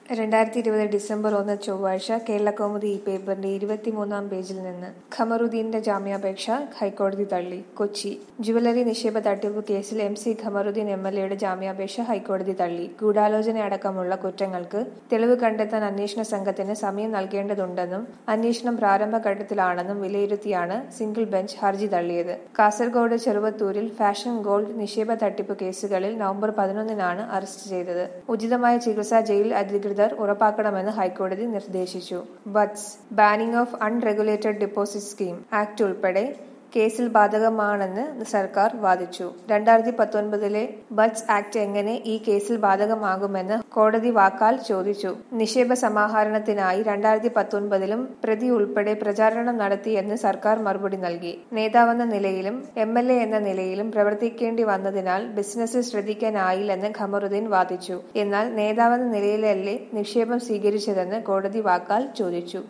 രണ്ടായിരത്തി ഇരുപത് ഡിസംബർ ഒന്ന് ചൊവ്വാഴ്ച കേരളകൗമുദി ഈ പേപ്പറിന്റെ ഇരുപത്തിമൂന്നാം പേജിൽ നിന്ന് ഖമറുദ്ദീന്റെ ജാമ്യാപേക്ഷ ഹൈക്കോടതി തള്ളി കൊച്ചി ജുവലറി നിക്ഷേപ തട്ടിപ്പ് കേസിൽ M C Khamaruddin M L എയുടെ ജാമ്യാപേക്ഷ ഹൈക്കോടതി തള്ളി ഗൂഢാലോചന അടക്കമുള്ള കുറ്റങ്ങൾക്ക് തെളിവ് കണ്ടെത്താൻ അന്വേഷണ സംഘത്തിന് സമയം നൽകേണ്ടതുണ്ടെന്നും അന്വേഷണം പ്രാരംഭഘട്ടത്തിലാണെന്നും വിലയിരുത്തിയാണ് സിംഗിൾ ബെഞ്ച് ഹർജി തള്ളിയത് കാസർഗോഡ് ചെറുവത്തൂരിൽ ഫാഷൻ ഗോൾഡ് നിക്ഷേപ തട്ടിപ്പ് കേസുകളിൽ നവംബർ പതിനൊന്നിനാണ് അറസ്റ്റ് ചെയ്തത് ഉചിതമായ ചികിത്സ ജയിൽ അധികൃതർ ഉറപ്പാക്കണമെന്ന് ഹൈക്കോടതി നിർദ്ദേശിച്ചു BUDS banning of unregulated deposit scheme act ഉൾപ്പെടെ കേസിൽ ബാധകമാണെന്ന് സർക്കാർ വാദിച്ചു രണ്ടായിരത്തി പത്തൊൻപതിലെ ബട്സ് ആക്ട് എങ്ങനെ ഈ കേസിൽ ബാധകമാകുമെന്ന് കോടതി വാക്കാൽ ചോദിച്ചു നിക്ഷേപ സമാഹരണത്തിനായി രണ്ടായിരത്തി പത്തൊൻപതിലും പ്രതി ഉൾപ്പെടെ പ്രചാരണം നടത്തിയെന്ന് സർക്കാർ മറുപടി നൽകി നേതാവെന്ന നിലയിലും എം എൽ എ എന്ന നിലയിലും പ്രവർത്തിക്കേണ്ടി വന്നതിനാൽ ബിസിനസ്സിൽ ശ്രദ്ധിക്കാനായില്ലെന്ന് ഖമറുദ്ദീൻ വാദിച്ചു എന്നാൽ നേതാവെന്ന നിലയിലല്ലേ നിക്ഷേപം സ്വീകരിച്ചതെന്ന് കോടതി വാക്കാൽ ചോദിച്ചു